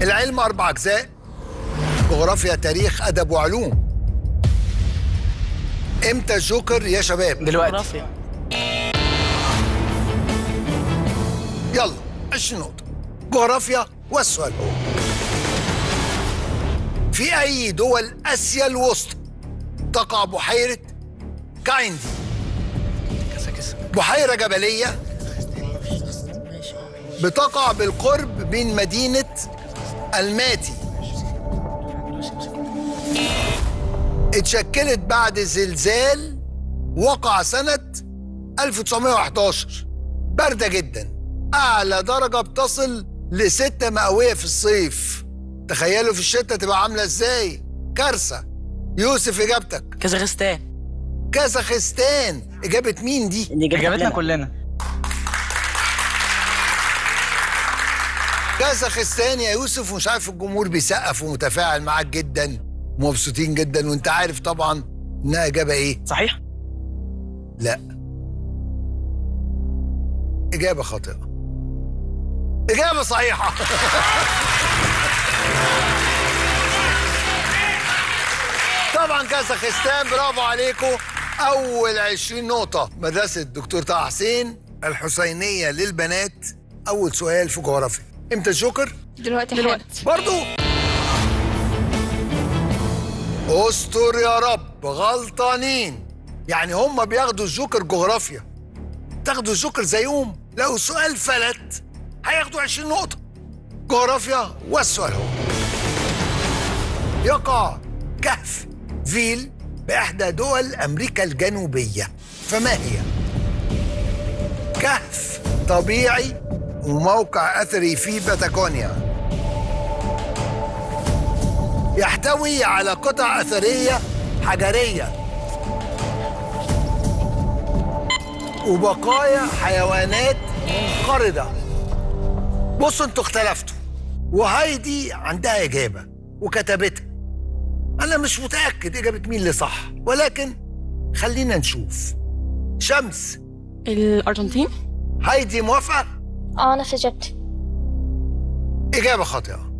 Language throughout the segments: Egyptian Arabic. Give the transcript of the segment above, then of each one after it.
العلم أربع أجزاء جغرافيا تاريخ أدب وعلوم إمتى الجوكر يا شباب؟ دلوقتي جغرافيا يلا 20 نقطة جغرافيا والسؤال هو في أي دول آسيا الوسطى تقع بحيرة كايندي بحيرة جبلية بتقع بالقرب من مدينة الماتي اتشكلت بعد زلزال وقع سنة 1911 باردة جدا أعلى درجة بتصل لستة مئوية في الصيف تخيلوا في الشتاء تبقى عاملة ازاي كارثة يوسف إجابتك كازاخستان كازاخستان إجابة مين دي؟ دي إجابتنا اجابتنا كلنا. كلنا كازاخستان يا يوسف ومش عارف الجمهور بيسقف ومتفاعل معاك جدا ومبسوطين جدا وانت عارف طبعا انها اجابه ايه؟ صحيح لا اجابه خاطئه اجابه صحيحه طبعا كازاخستان برافو عليكم اول 20 نقطه مدرسه الدكتور طه حسين الحسينيه للبنات اول سؤال في جغرافيا امتى الجوكر دلوقتي حالا دلوقتي برضو استر يا رب غلطانين يعني هم بياخدوا الجوكر جغرافيا تاخدوا الجوكر زيهم لو سؤال فلت هياخدوا 20 نقطة جغرافيا والسؤال هو يقع كهف فيل بإحدى دول أمريكا الجنوبية فما هي؟ كهف طبيعي وموقع أثري في باتاغونيا يحتوي على قطع أثرية حجرية وبقايا حيوانات منقرضة بصوا انتوا اختلفتوا وهايدي عندها إجابة وكتبتها أنا مش متأكد إجابة مين اللي صح ولكن خلينا نشوف شمس الارجنتين هايدي موافقة؟ اه نفس اجابتي إجابة خاطئة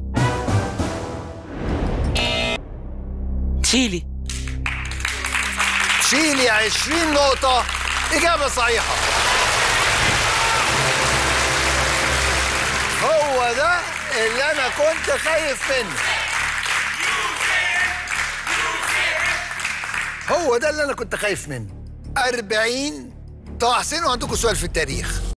تشيلي شيلي 20 نقطة إجابة صحيحة هو ده اللي أنا كنت خايف منه هو ده اللي أنا كنت خايف منه 40 طه حسين وعندكم سؤال في التاريخ